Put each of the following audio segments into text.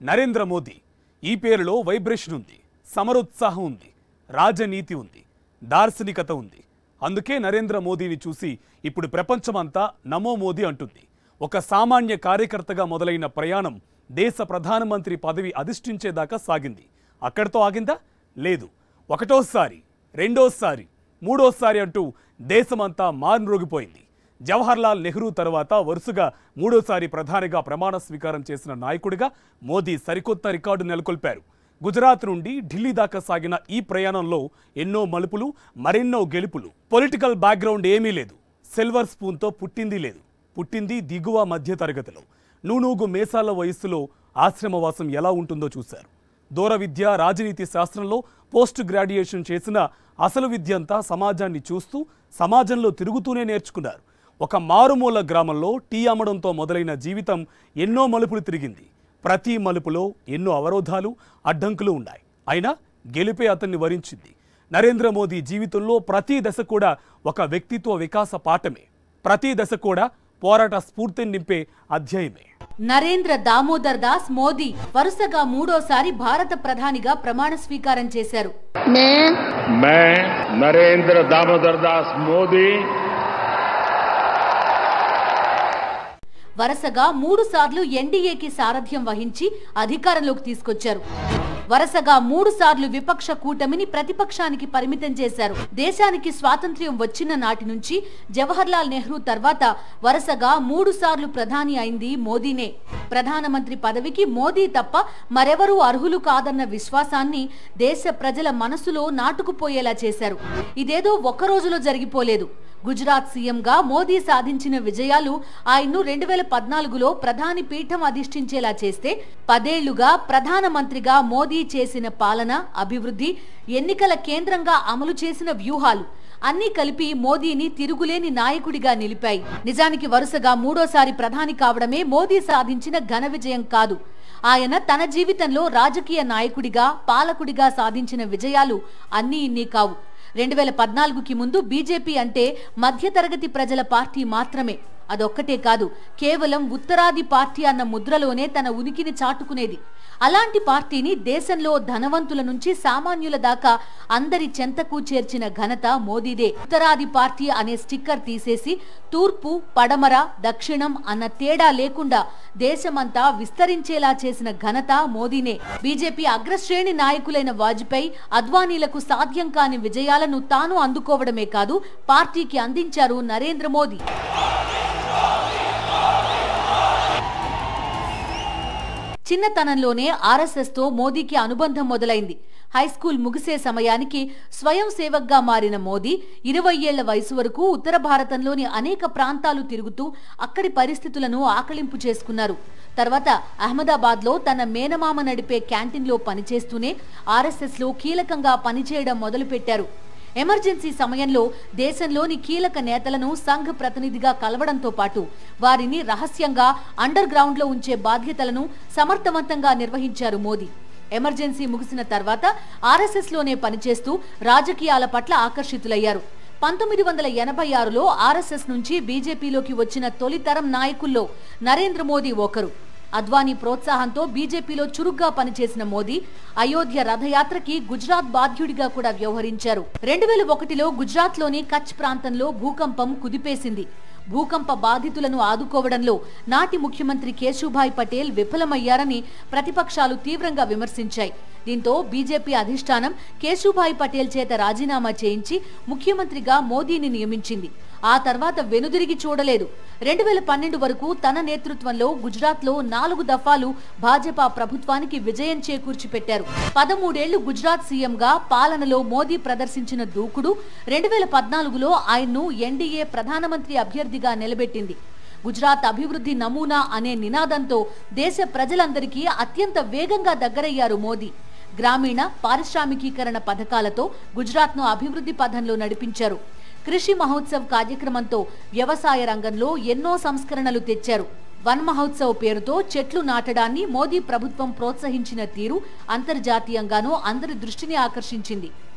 నరేంద్ర మోదీ ఈ పేరులో వైబ్రేషన్ ఉంది సమరోత్సాహం ఉంది రాజనీతి ఉంది దార్శనికత ఉంది అందుకే నరేంద్ర మోదీని చూసి ఇప్పుడు ప్రపంచమంతా నమో మోదీ అంటుంది ఒక సామాన్య కార్యకర్తగా మొదలైన ప్రయాణం దేశ ప్రధానమంత్రి పదవి అధిష్ఠించేదాకా సాగింది అక్కడితో ఆగిందా లేదు ఒకటోసారి రెండోసారి మూడోసారి అంటూ దేశమంతా మారుమ్రోగిపోయింది జవహర్లాల్ నెహ్రూ తర్వాత వరుసగా మూడోసారి ప్రధానిగా ప్రమాణ స్వీకారం చేసిన నాయకుడిగా మోదీ సరికొత్త రికార్డు నెలకొల్పారు గుజరాత్ నుండి ఢిల్లీ దాకా సాగిన ఈ ప్రయాణంలో ఎన్నో మలుపులు మరెన్నో గెలుపులు పొలిటికల్ బ్యాక్గ్రౌండ్ ఏమీ లేదు సిల్వర్ స్పూన్తో పుట్టింది లేదు పుట్టింది దిగువ మధ్య తరగతిలో నూనూగు మేసాల వయస్సులో ఆశ్రమవాసం ఎలా ఉంటుందో చూశారు దూర విద్య రాజనీతి శాస్త్రంలో పోస్ట్ గ్రాడ్యుయేషన్ చేసిన అసలు విద్య అంతా సమాజాన్ని చూస్తూ సమాజంలో తిరుగుతూనే నేర్చుకున్నారు ఒక మారుమూల గ్రామంలో టీ అమ్మడంతో మొదలైన జీవితం ఎన్నో మలుపులు తిరిగింది ప్రతి మలుపులో ఎన్నో అవరోధాలు అడ్డంకులు ఉన్నాయి అయినా గెలిపే అతన్ని వరించింది నరేంద్ర మోదీ జీవితంలో ప్రతి దశ కూడా ఒక వ్యక్తిత్వ వికాస పాఠమే ప్రతి దశ కూడా పోరాట స్ఫూర్తిని నింపే అధ్యాయమే నరేంద్ర దామోదర్ దాస్ మోదీ వరుసగా మూడోసారి భారత ప్రధానిగా ప్రమాణ స్వీకారం చేశారు मैं मैं नरेंद्र दामोदर दास मोदी వరుసగా మూడు సార్లు ఎన్డీఏకి సారథ్యం వహించి అధికారంలోకి తీసుకొచ్చారు వరుసగా మూడు సార్లు విపక్ష కూటమిని ప్రతిపక్షానికి పరిమితం చేశారు దేశానికి స్వాతంత్ర్యం వచ్చిన నాటి నుంచి జవహర్లాల్ నెహ్రూ తర్వాత వరుసగా మూడు సార్లు ప్రధాని అయింది మోదీనే ప్రధానమంత్రి పదవికి మోదీ తప్ప మరెవరూ అర్హులు కాదన్న విశ్వాసాన్ని దేశ ప్రజల మనసులో నాటుకుపోయేలా చేశారు ఇదేదో ఒక్క రోజులో జరిగిపోలేదు గుజరాత్ సీఎంగా మోదీ సాధించిన విజయాలు ఆయన్ను రెండు వేల పద్నాలుగులో ప్రధాని పీఠం అధిష్ఠించేలా చేస్తే పదేళ్లుగా ప్రధానమంత్రిగా మోదీ చేసిన పాలన అభివృద్ధి ఎన్నికల కేంద్రంగా అమలు చేసిన వ్యూహాలు అన్నీ కలిపి మోదీని తిరుగులేని నాయకుడిగా నిలిపాయి నిజానికి వరుసగా మూడోసారి ప్రధాని కావడమే మోదీ సాధించిన ఘన విజయం కాదు ఆయన తన జీవితంలో రాజకీయ నాయకుడిగా పాలకుడిగా సాధించిన విజయాలు అన్నీ ఇన్ని కావు రెండు వేల పద్నాలుగుకి ముందు బీజేపీ అంటే మధ్యతరగతి ప్రజల పార్టీ మాత్రమే అదొక్కటే కాదు కేవలం ఉత్తరాది పార్టీ అన్న ముద్రలోనే తన ఉనికిని చాటుకునేది అలాంటి పార్టీని దేశంలో ధనవంతుల నుంచి సామాన్యుల దాకా అందరి చెంతకు చేర్చిన ఘనత మోదీదే ఉత్తరాది పార్టీ అనే స్టిక్కర్ తీసేసి తూర్పు పడమర దక్షిణం అన్న తేడా లేకుండా దేశమంతా విస్తరించేలా చేసిన ఘనత మోదీనే బీజేపీ అగ్రశ్రేణి నాయకులైన వాజ్పేయి అద్వానీలకు సాధ్యం కాని విజయాలను తాను అందుకోవడమే కాదు పార్టీకి అందించారు నరేంద్ర మోదీ చిన్నతనంలోనే ఆర్ఎస్ఎస్ తో మోదీకి అనుబంధం మొదలైంది హైస్కూల్ ముగిసే సమయానికి స్వయం సేవక్గా మారిన మోదీ ఇరవై ఏళ్ల వయసు వరకు ఉత్తర భారతంలోని అనేక ప్రాంతాలు తిరుగుతూ అక్కడి పరిస్థితులను ఆకలింపు చేసుకున్నారు తర్వాత అహ్మదాబాద్లో తన మేనమామ నడిపే క్యాంటీన్లో పనిచేస్తూనే ఆర్ఎస్ఎస్లో కీలకంగా పనిచేయడం మొదలుపెట్టారు ఎమర్జెన్సీ సమయంలో దేశంలోని కీలక నేతలను సంఘ్ ప్రతినిధిగా కలవడంతో పాటు వారిని రహస్యంగా అండర్ గ్రౌండ్ లో ఉంచే బాధ్యతలను సమర్థవంతంగా నిర్వహించారు మోదీ ఎమర్జెన్సీ ముగిసిన తర్వాత ఆర్ఎస్ఎస్ లోనే పనిచేస్తూ రాజకీయాల పట్ల ఆకర్షితులయ్యారు పంతొమ్మిది వందల ఎనభై ఆరులో ఆర్ఎస్ఎస్ నుంచి బీజేపీలోకి వచ్చిన తొలితరం నాయకుల్లో నరేంద్ర మోదీ ఒకరు అద్వానీ ప్రోత్సాహంతో బీజేపీలో చురుగ్గా పనిచేసిన మోదీ అయోధ్య రథయాత్రకి గుజరాత్ బాధ్యుడిగా కూడా వ్యవహరించారు రెండు వేల ఒకటిలో గుజరాత్లోని కచ్ ప్రాంతంలో భూకంపం కుదిపేసింది భూకంప బాధితులను ఆదుకోవడంలో నాటి ముఖ్యమంత్రి కేశుభాయ్ పటేల్ విఫలమయ్యారని ప్రతిపక్షాలు తీవ్రంగా విమర్శించాయి దీంతో బీజేపీ అధిష్టానం కేశుభాయ్ పటేల్ చేత రాజీనామా చేయించి ముఖ్యమంత్రిగా మోదీని నియమించింది ఆ తర్వాత వెనుదిరిగి చూడలేదు రెండు వేల పన్నెండు వరకు తన నేతృత్వంలో గుజరాత్లో నాలుగు దఫాలు భాజపా ప్రభుత్వానికి విజయం చేకూర్చి పెట్టారు పదమూడేళ్లు గుజరాత్ సీఎంగా పాలనలో మోదీ ప్రదర్శించిన దూకుడు రెండు వేల పద్నాలుగులో ఆయన్ను ఎన్డీఏ ప్రధానమంత్రి అభ్యర్థిగా నిలబెట్టింది గుజరాత్ అభివృద్ధి నమూనా అనే నినాదంతో దేశ ప్రజలందరికీ అత్యంత వేగంగా దగ్గరయ్యారు మోదీ గ్రామీణ పారిశ్రామికీకరణ పథకాలతో గుజరాత్ను అభివృద్ధి పథంలో నడిపించారు కృషి మహోత్సవ్ కార్యక్రమంతో వ్యవసాయ రంగంలో ఎన్నో సంస్కరణలు తెచ్చారు వన్ మహోత్సవ్ పేరుతో చెట్లు నాటడాన్ని మోదీ ప్రభుత్వం ప్రోత్సహించిన తీరు అంతర్జాతీయంగానూ అందరి దృష్టిని ఆకర్షించింది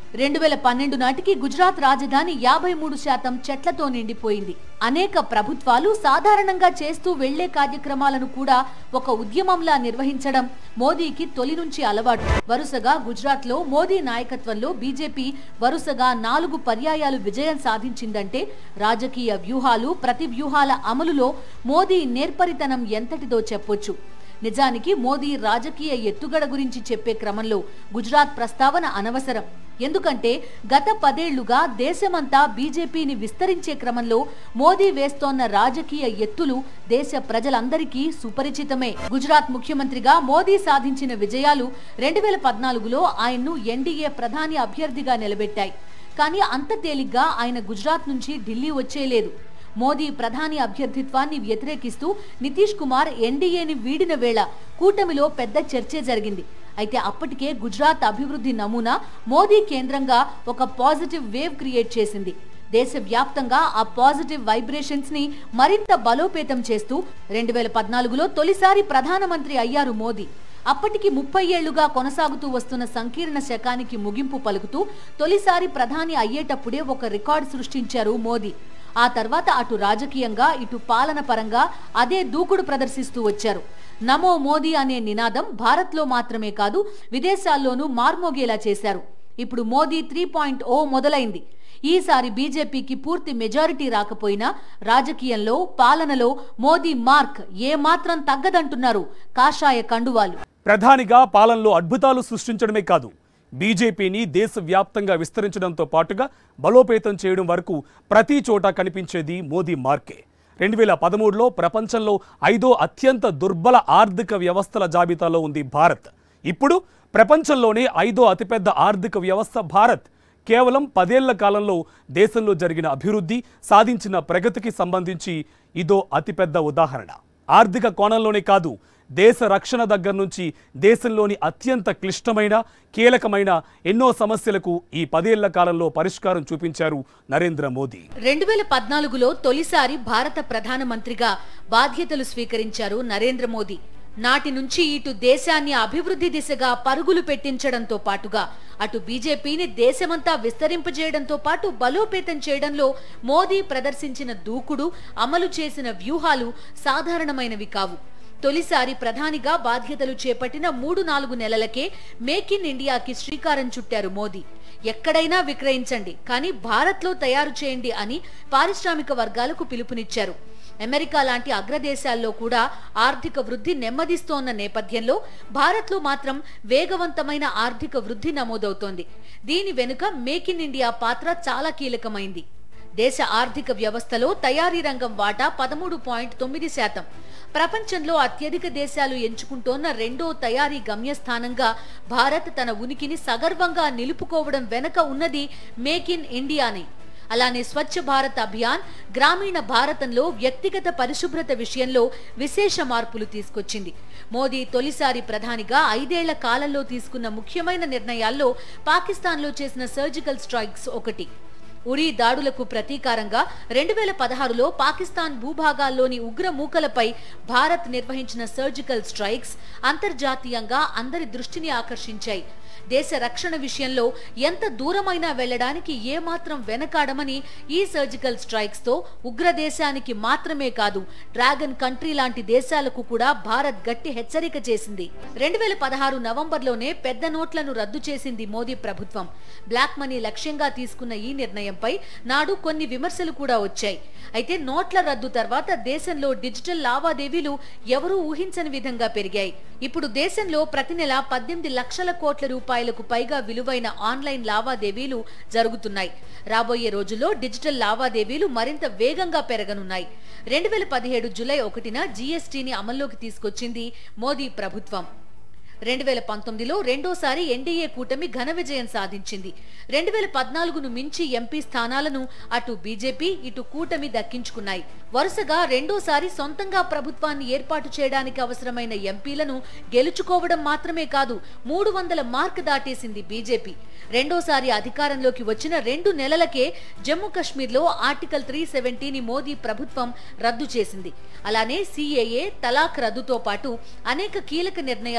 రెండు వేల పన్నెండు నాటికి గుజరాత్ రాజధాని యాభై మూడు శాతం చెట్లతో నిండిపోయింది అనేక ప్రభుత్వాలు సాధారణంగా చేస్తూ వెళ్లే కార్యక్రమాలను కూడా ఒక ఉద్యమంలా నిర్వహించడం మోదీకి తొలి నుంచి అలవాటు వరుసగా గుజరాత్ లో మోదీ నాయకత్వంలో బీజేపీ వరుసగా నాలుగు పర్యాయాలు విజయం సాధించిందంటే రాజకీయ వ్యూహాలు ప్రతి వ్యూహాల అమలులో మోదీ నేర్పరితనం ఎంతటిదో చెప్పొచ్చు నిజానికి మోదీ రాజకీయ ఎత్తుగడ గురించి చెప్పే క్రమంలో గుజరాత్ ప్రస్తావన అనవసరం ఎందుకంటే గత పదేళ్లుగా దేశమంతా బీజేపీని విస్తరించే క్రమంలో మోదీ వేస్తోన్న రాజకీయ ఎత్తులు దేశ ప్రజలందరికీ సుపరిచితమే గుజరాత్ ముఖ్యమంత్రిగా మోదీ సాధించిన విజయాలు రెండు వేల పద్నాలుగులో ఆయన్ను ఎన్డీఏ ప్రధాని అభ్యర్థిగా నిలబెట్టాయి కానీ అంత తేలిగ్గా ఆయన గుజరాత్ నుంచి ఢిల్లీ వచ్చేలేదు మోదీ ప్రధాని అభ్యర్థిత్వాన్ని వ్యతిరేకిస్తూ నితీష్ కుమార్ ఎన్డీఏని వీడిన వేళ కూటమిలో పెద్ద చర్చే జరిగింది అయితే అప్పటికే గుజరాత్ అభివృద్ధి నమూనా మోదీ కేంద్రంగా ఒక పాజిటివ్ వేవ్ క్రియేట్ చేసింది దేశవ్యాప్తంగా ఆ పాజిటివ్ వైబ్రేషన్స్ ని మరింత బలోపేతం చేస్తూ రెండు వేల పద్నాలుగులో తొలిసారి ప్రధానమంత్రి అయ్యారు మోదీ అప్పటికి ముప్పై ఏళ్లుగా కొనసాగుతూ వస్తున్న సంకీర్ణ శకానికి ముగింపు పలుకుతూ తొలిసారి ప్రధాని అయ్యేటప్పుడే ఒక రికార్డు సృష్టించారు మోదీ ఆ తర్వాత అటు రాజకీయంగా ఇటు పాలన పరంగా అదే దూకుడు ప్రదర్శిస్తూ వచ్చారు నమో మోదీ అనే నినాదం భారత్లో మాత్రమే కాదు విదేశాల్లోనూ మార్మోగేలా చేశారు ఇప్పుడు మోదీ త్రీ పాయింట్ ఓ మొదలైంది ఈసారి బీజేపీకి పూర్తి మెజారిటీ రాకపోయినా రాజకీయంలో పాలనలో మోదీ మార్క్ ఏ మాత్రం తగ్గదంటున్నారు కాషాయ కండువాలు ప్రధానిగా పాలనలో అద్భుతాలు సృష్టించడమే కాదు బీజేపీని దేశవ్యాప్తంగా విస్తరించడంతో పాటుగా బలోపేతం చేయడం వరకు ప్రతి చోట కనిపించేది మోదీ మార్కే రెండు వేల పదమూడులో ప్రపంచంలో ఐదో అత్యంత దుర్బల ఆర్థిక వ్యవస్థల జాబితాలో ఉంది భారత్ ఇప్పుడు ప్రపంచంలోనే ఐదో అతిపెద్ద ఆర్థిక వ్యవస్థ భారత్ కేవలం పదేళ్ల కాలంలో దేశంలో జరిగిన అభివృద్ధి సాధించిన ప్రగతికి సంబంధించి ఇదో అతిపెద్ద ఉదాహరణ ఆర్థిక కోణంలోనే కాదు దేశ రక్షణ దగ్గర నుంచి దేశంలోని అత్యంత క్లిష్టమైన కీలకమైన ఎన్నో సమస్యలకు ఈ పదేళ్ల కాలంలో పరిష్కారం చూపించారు నరేంద్ర మోదీ రెండు వేల పద్నాలుగులో తొలిసారి భారత ప్రధానమంత్రిగా బాధ్యతలు స్వీకరించారు నరేంద్ర మోదీ నాటి నుంచి ఇటు దేశాన్ని అభివృద్ధి దిశగా పరుగులు పెట్టించడంతో పాటుగా అటు బీజేపీని దేశమంతా విస్తరింపజేయడంతో పాటు బలోపేతం చేయడంలో మోదీ ప్రదర్శించిన దూకుడు అమలు చేసిన వ్యూహాలు సాధారణమైనవి కావు తొలిసారి ప్రధానిగా బాధ్యతలు చేపట్టిన మూడు నాలుగు నెలలకే మేక్ ఇన్ ఇండియాకి శ్రీకారం చుట్టారు మోదీ ఎక్కడైనా విక్రయించండి కానీ భారత్లో తయారు చేయండి అని పారిశ్రామిక వర్గాలకు పిలుపునిచ్చారు అమెరికా లాంటి అగ్రదేశాల్లో కూడా ఆర్థిక వృద్ధి నెమ్మదిస్తోన్న నేపథ్యంలో భారత్లో మాత్రం వేగవంతమైన ఆర్థిక వృద్ధి నమోదవుతోంది దీని వెనుక మేక్ ఇన్ ఇండియా పాత్ర చాలా కీలకమైంది దేశ ఆర్థిక వ్యవస్థలో తయారీ రంగం వాటా పదమూడు పాయింట్ తొమ్మిది శాతం ప్రపంచంలో అత్యధిక దేశాలు ఎంచుకుంటోన్న రెండో తయారీ గమ్యస్థానంగా భారత్ తన ఉనికిని సగర్వంగా నిలుపుకోవడం వెనక ఉన్నది మేక్ ఇన్ ఇండియానే అలానే స్వచ్ఛ భారత్ అభియాన్ గ్రామీణ భారతంలో వ్యక్తిగత పరిశుభ్రత విషయంలో విశేష మార్పులు తీసుకొచ్చింది మోదీ తొలిసారి ప్రధానిగా ఐదేళ్ల కాలంలో తీసుకున్న ముఖ్యమైన నిర్ణయాల్లో పాకిస్తాన్లో చేసిన సర్జికల్ స్ట్రైక్స్ ఒకటి ఉరీ దాడులకు ప్రతీకారంగా రెండు వేల పదహారులో పాకిస్తాన్ భూభాగాల్లోని ఉగ్ర మూకలపై భారత్ నిర్వహించిన సర్జికల్ స్ట్రైక్స్ అంతర్జాతీయంగా అందరి దృష్టిని ఆకర్షించాయి దేశ రక్షణ విషయంలో ఎంత దూరమైనా వెళ్లడానికి ఏమాత్రం వెనకాడమని ఈ సర్జికల్ స్ట్రైక్స్ తో ఉగ్ర దేశానికి మాత్రమే కాదు డ్రాగన్ కంట్రీ లాంటి దేశాలకు కూడా భారత్ గట్టి హెచ్చరిక చేసింది రెండు వేల పదహారు నవంబర్లోనే పెద్ద నోట్లను రద్దు చేసింది మోదీ ప్రభుత్వం బ్లాక్ మనీ లక్ష్యంగా తీసుకున్న ఈ నిర్ణయంపై నాడు కొన్ని విమర్శలు కూడా వచ్చాయి అయితే నోట్ల రద్దు తర్వాత దేశంలో డిజిటల్ లావాదేవీలు ఎవరూ ఊహించని విధంగా పెరిగాయి ఇప్పుడు దేశంలో ప్రతి నెల పద్దెనిమిది లక్షల కోట్ల రూపాయలకు పైగా విలువైన ఆన్లైన్ లావాదేవీలు జరుగుతున్నాయి రాబోయే రోజుల్లో డిజిటల్ లావాదేవీలు మరింత వేగంగా పెరగనున్నాయి రెండు వేల పదిహేడు జులై ఒకటిన జీఎస్టీని అమల్లోకి తీసుకొచ్చింది మోదీ ప్రభుత్వం రెండు వేల పంతొమ్మిదిలో రెండోసారి ఎన్డీఏ కూటమి ఘన విజయం సాధించింది రెండు వేల పద్నాలుగును మించి ఎంపీ స్థానాలను అటు బీజేపీ ఇటు కూటమి దక్కించుకున్నాయి వరుసగా రెండోసారి సొంతంగా ప్రభుత్వాన్ని ఏర్పాటు చేయడానికి అవసరమైన ఎంపీలను గెలుచుకోవడం మాత్రమే కాదు మూడు వందల మార్క్ దాటేసింది బీజేపీ రెండోసారి అధికారంలోకి వచ్చిన రెండు నెలలకే జమ్మూ కశ్మీర్లో ఆర్టికల్ త్రీ సెవెంటీని మోదీ ప్రభుత్వం రద్దు చేసింది అలానే సీఏఏ తలాక్ రద్దుతో పాటు అనేక కీలక నిర్ణయాలు తీసుకుంది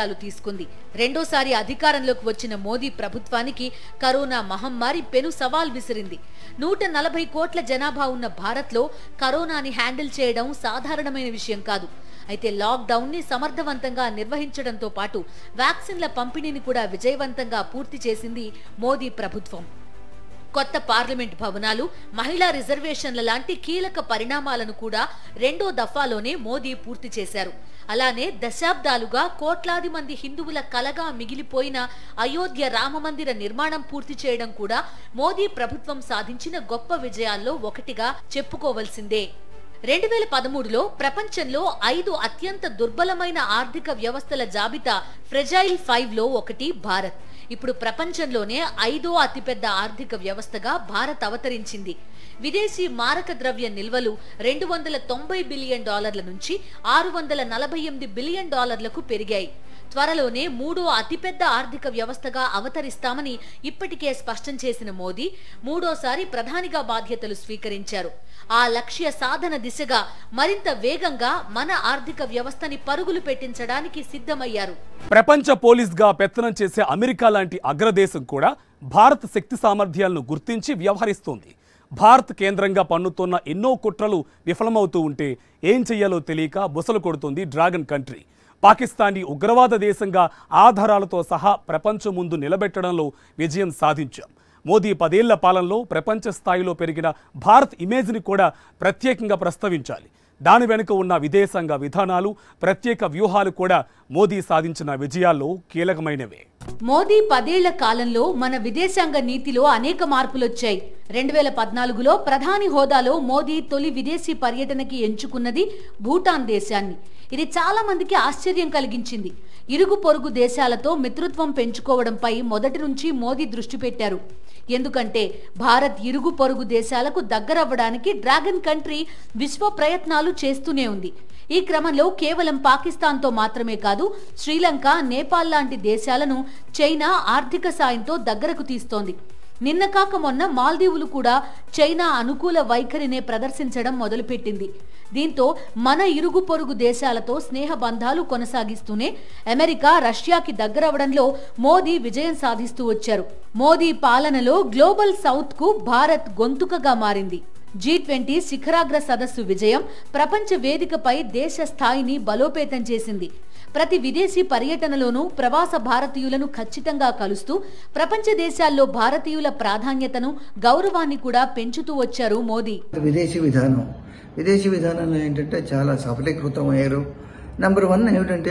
చేసుకుంది రెండోసారి అధికారంలోకి వచ్చిన మోదీ ప్రభుత్వానికి కరోనా మహమ్మారి పెను సవాల్ విసిరింది నూట నలభై కోట్ల జనాభా ఉన్న భారత్లో కరోనాని హ్యాండిల్ చేయడం సాధారణమైన విషయం కాదు అయితే లాక్డౌన్ ని సమర్థవంతంగా నిర్వహించడంతో పాటు వ్యాక్సిన్ల పంపిణీని కూడా విజయవంతంగా పూర్తి చేసింది మోదీ ప్రభుత్వం కొత్త పార్లమెంట్ భవనాలు మహిళా రిజర్వేషన్ల లాంటి కీలక పరిణామాలను కూడా రెండో దఫాలోనే మోదీ పూర్తి చేశారు అలానే దశాబ్దాలుగా కోట్లాది మంది హిందువుల కలగా మిగిలిపోయిన అయోధ్య రామమందిర నిర్మాణం పూర్తి చేయడం కూడా మోదీ ప్రభుత్వం సాధించిన గొప్ప విజయాల్లో ఒకటిగా చెప్పుకోవలసిందే రెండు వేల పదమూడులో ప్రపంచంలో ఐదు అత్యంత దుర్బలమైన ఆర్థిక వ్యవస్థల జాబితా ఫ్రెజైల్ ఫైవ్ లో ఒకటి భారత్ ఇప్పుడు ప్రపంచంలోనే ఐదో అతిపెద్ద ఆర్థిక వ్యవస్థగా భారత్ అవతరించింది విదేశీ మారక ద్రవ్య నిల్వలు రెండు వందల తొంభై బిలియన్ డాలర్ల నుంచి ఆరు వందల నలభై ఎనిమిది బిలియన్ డాలర్లకు పెరిగాయి త్వరలోనే మూడో అతిపెద్ద ఆర్థిక వ్యవస్థగా అవతరిస్తామని ఇప్పటికే స్పష్టం చేసిన మోదీ మూడోసారి ప్రధానిగా బాధ్యతలు స్వీకరించారు ఆ లక్ష్య సాధన దిశగా మరింత వేగంగా మన ఆర్థిక వ్యవస్థని పరుగులు పెట్టించడానికి సిద్ధమయ్యారు ప్రపంచ పోలీస్గా పెత్తనం చేసే అమెరికా లాంటి అగ్రదేశం కూడా భారత్ శక్తి సామర్థ్యాలను గుర్తించి వ్యవహరిస్తోంది భారత్ కేంద్రంగా పన్నుతున్న ఎన్నో కుట్రలు విఫలమవుతూ ఉంటే ఏం చెయ్యాలో తెలియక బుసలు కొడుతుంది డ్రాగన్ కంట్రీ పాకిస్తాన్ని ఉగ్రవాద దేశంగా ఆధారాలతో సహా ప్రపంచం ముందు నిలబెట్టడంలో విజయం సాధించాం మోదీ పదేళ్ల పాలనలో ప్రపంచ స్థాయిలో పెరిగిన భారత్ ఇమేజ్ని కూడా ప్రత్యేకంగా ప్రస్తావించాలి దాని వెనుక ఉన్న విదేశాంగ విధానాలు ప్రత్యేక వ్యూహాలు కూడా మోదీ సాధించిన విజయాల్లో కీలకమైనవే మోదీ పదేళ్ల కాలంలో మన విదేశాంగ నీతిలో అనేక మార్పులొచ్చాయి రెండు వేల పద్నాలుగులో ప్రధాని హోదాలో మోదీ తొలి విదేశీ పర్యటనకి ఎంచుకున్నది భూటాన్ దేశాన్ని ఇది చాలా మందికి ఆశ్చర్యం కలిగించింది ఇరుగు పొరుగు దేశాలతో మిత్రత్వం పెంచుకోవడంపై మొదటి నుంచి మోదీ దృష్టి పెట్టారు ఎందుకంటే భారత్ ఇరుగు పొరుగు దేశాలకు దగ్గరవ్వడానికి డ్రాగన్ కంట్రీ విశ్వ ప్రయత్నాలు చేస్తూనే ఉంది ఈ క్రమంలో కేవలం పాకిస్తాన్తో మాత్రమే కాదు శ్రీలంక నేపాల్ లాంటి దేశాలను చైనా ఆర్థిక సాయంతో దగ్గరకు తీస్తోంది నిన్న కాక మొన్న మాల్దీవులు కూడా చైనా అనుకూల వైఖరినే ప్రదర్శించడం మొదలుపెట్టింది దీంతో మన ఇరుగు పొరుగు దేశాలతో స్నేహ బంధాలు కొనసాగిస్తూనే అమెరికా రష్యాకి దగ్గరవడంలో మోదీ విజయం సాధిస్తూ వచ్చారు మోదీ పాలనలో గ్లోబల్ సౌత్ కు భారత్ గొంతుకగా మారింది జీ ట్వంటీ శిఖరాగ్ర సదస్సు విజయం ప్రపంచ వేదికపై దేశ స్థాయిని బలోపేతం చేసింది ప్రతి విదేశీ పర్యటనలోనూ ప్రవాస భారతీయులను ఖచ్చితంగా కలుస్తూ ప్రపంచ దేశాల్లో భారతీయుల ప్రాధాన్యతను గౌరవాన్ని కూడా పెంచుతూ వచ్చారు మోదీ విదేశీ విధానం విదేశీ విధానంలో ఏంటంటే చాలా సఫలీకృతం అయ్యారు నెంబర్ వన్ ఏమిటంటే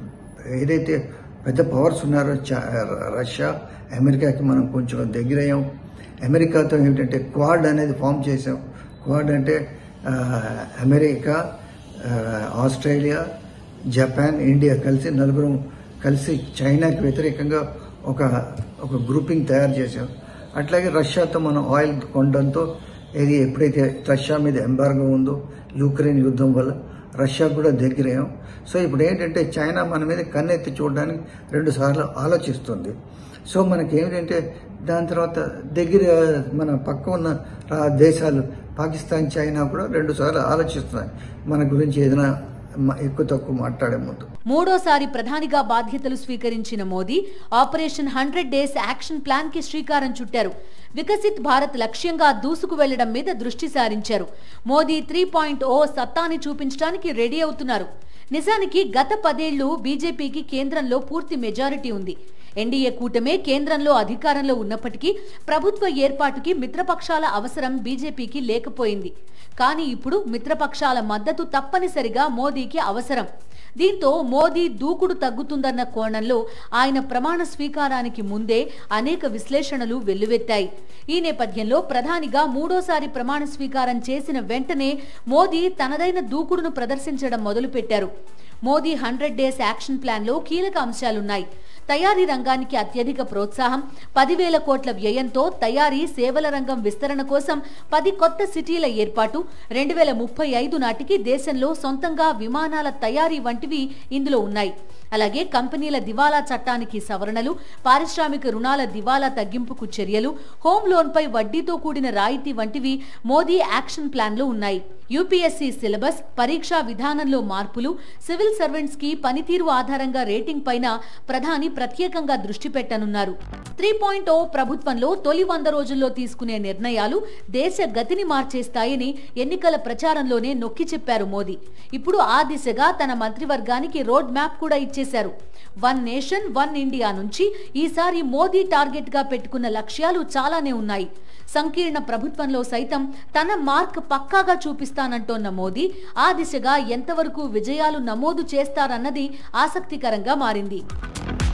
ఏదైతే పెద్ద పవర్స్ ఉన్నారో చా- రష్యా అమెరికాకి మనం కొంచెం దగ్గరయ్యాం అమెరికాతో ఏమిటంటే క్వాడ్ అనేది ఫామ్ చేసాం క్వాడ్ అంటే ఆ, అమెరికా ఆ, ఆస్ట్రేలియా జపాన్ ఇండియా కలిసి నలుగురం కలిసి చైనాకి వ్యతిరేకంగా ఒక ఒక గ్రూపింగ్ తయారు చేసాం అట్లాగే రష్యాతో మనం ఆయిల్ కొనడంతో ఇది ఎప్పుడైతే రష్యా మీద ఎంబార్గో ఉందో యూక్రెయిన్ యుద్ధం వల్ల రష్యా కూడా దగ్గరయ్యాం సో ఇప్పుడు ఏంటంటే చైనా మన మీద కన్నెత్తి చూడడానికి రెండు సార్లు ఆలోచిస్తుంది సో మనకి ఏమిటంటే దాని తర్వాత దగ్గర మన పక్క ఉన్న రా- దేశాలు పాకిస్తాన్ చైనా కూడా రెండు సార్లు ఆలోచిస్తున్నాయి మన గురించి ఏదైనా మ- ఎక్కువ తక్కువ మాట్లాడే ముందు మూడోసారి ప్రధానిగా బాధ్యతలు స్వీకరించిన Modi operation hundred days action plan కి శ్రీకారం చుట్టారు వికసిత్ భారత్ లక్ష్యంగా దూసుకు వెళ్లడం మీద దృష్టి సారించారు మోదీ త్రీ పాయింట్ ఓ సత్తాని చూపించడానికి రెడీ అవుతున్నారు నిజానికి గత పదేళ్లు బీజేపీకి కేంద్రంలో పూర్తి మెజారిటీ ఉంది ఎన్డీఏ కూటమే కేంద్రంలో అధికారంలో ఉన్నప్పటికీ ప్రభుత్వ ఏర్పాటుకి మిత్రపక్షాల అవసరం బీజేపీకి లేకపోయింది కానీ ఇప్పుడు మిత్రపక్షాల మద్దతు తప్పనిసరిగా మోదీకి అవసరం దీంతో మోదీ దూకుడు తగ్గుతుందన్న కోణంలో ఆయన ప్రమాణ స్వీకారానికి ముందే అనేక విశ్లేషణలు వెల్లువెత్తాయి ఈ నేపథ్యంలో ప్రధానిగా మూడోసారి ప్రమాణ స్వీకారం చేసిన వెంటనే మోదీ తనదైన దూకుడును ప్రదర్శించడం మొదలుపెట్టారు మోదీ హండ్రెడ్ డేస్ యాక్షన్ ప్లాన్లో కీలక అంశాలున్నాయి తయారీ రంగానికి అత్యధిక ప్రోత్సాహం పదివేల కోట్ల వ్యయంతో తయారీ సేవల రంగం విస్తరణ కోసం పది కొత్త సిటీల ఏర్పాటు రెండు వేల ముప్పై ఐదు నాటికి దేశంలో సొంతంగా విమానాల తయారీ వంటివి ఇందులో ఉన్నాయి అలాగే కంపెనీల దివాలా చట్టానికి సవరణలు పారిశ్రామిక రుణాల దివాలా తగ్గింపుకు చర్యలు హోమ్ లోన్పై వడ్డీతో కూడిన రాయితీ వంటివి మోదీ యాక్షన్ ప్లాన్లో ఉన్నాయి యూపీఎస్సీ సిలబస్ పరీక్షా విధానంలో మార్పులు సివిల్ సర్వెంట్స్ కి పనితీరు ఆధారంగా రేటింగ్ పైన ప్రధాని ప్రత్యేకంగా దృష్టి పెట్టనున్నారు త్రీ పాయింట్ ఓ ప్రభుత్వంలో తొలి వంద రోజుల్లో తీసుకునే నిర్ణయాలు దేశ గతిని మార్చేస్తాయని ఎన్నికల ప్రచారంలోనే నొక్కి చెప్పారు మోదీ ఇప్పుడు ఆ దిశగా తన మంత్రివర్గానికి రోడ్ మ్యాప్ కూడా ఇచ్చేశారు వన్ నేషన్ వన్ ఇండియా నుంచి ఈసారి మోదీ టార్గెట్ గా పెట్టుకున్న లక్ష్యాలు చాలానే ఉన్నాయి సంకీర్ణ ప్రభుత్వంలో సైతం తన మార్క్ పక్కాగా చూపిస్తానంటోన్న మోదీ ఆ దిశగా ఎంతవరకు విజయాలు నమోదు చేస్తారన్నది ఆసక్తికరంగా మారింది